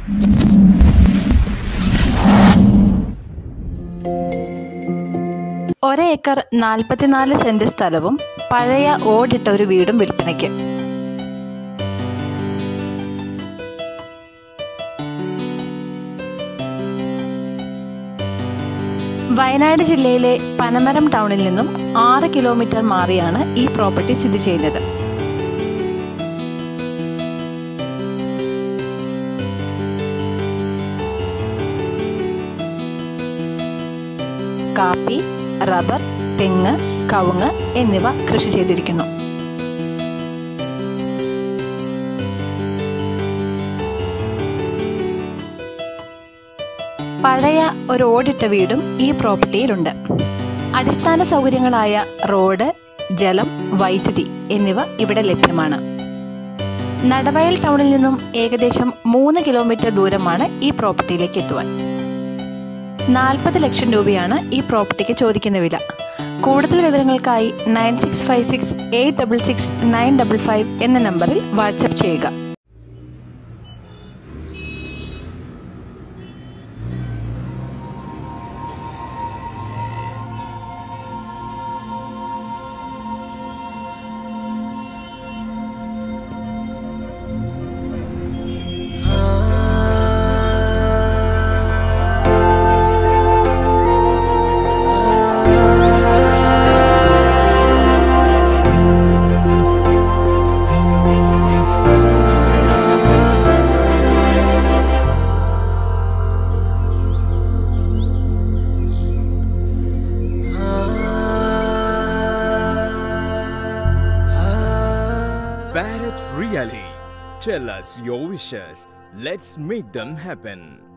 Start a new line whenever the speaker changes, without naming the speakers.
ഒരേക്കർ നാൽപ്പത്തിനാല് സെന്റ് സ്ഥലവും പഴയ ഓടിട്ട ഒരു വീടും വിൽപ്പനയ്ക്ക് വയനാട് ജില്ലയിലെ പനമരം ടൗണിൽ നിന്നും ആറ് കിലോമീറ്റർ മാറിയാണ് ഈ പ്രോപ്പർട്ടി സ്ഥിതി ചെയ്യുന്നത് കാപ്പി റബ്ബർ തെങ്ങ് കവുങ്ങ് എന്നിവ കൃഷി ചെയ്തിരിക്കുന്നു പഴയ ഒരു ഓടിട്ട വീടും ഈ പ്രോപ്പർട്ടിയിലുണ്ട് അടിസ്ഥാന സൗകര്യങ്ങളായ റോഡ് ജലം വൈദ്യുതി എന്നിവ ഇവിടെ ലഭ്യമാണ് നടവയൽ ടൗണിൽ നിന്നും ഏകദേശം മൂന്ന് കിലോമീറ്റർ ദൂരമാണ് ഈ പ്രോപ്പർട്ടിയിലേക്ക് എത്തുവാൻ നാൽപ്പത് ലക്ഷം രൂപയാണ് ഈ പ്രോപ്പർട്ടിക്ക് ചോദിക്കുന്ന വില കൂടുതൽ വിവരങ്ങൾക്കായി nine six five six eight double six nine double five എന്ന നമ്പറിൽ വാട്സപ്പ് ചെയ്യുക
Barrett Realty. Tell us your wishes. Let's make them happen.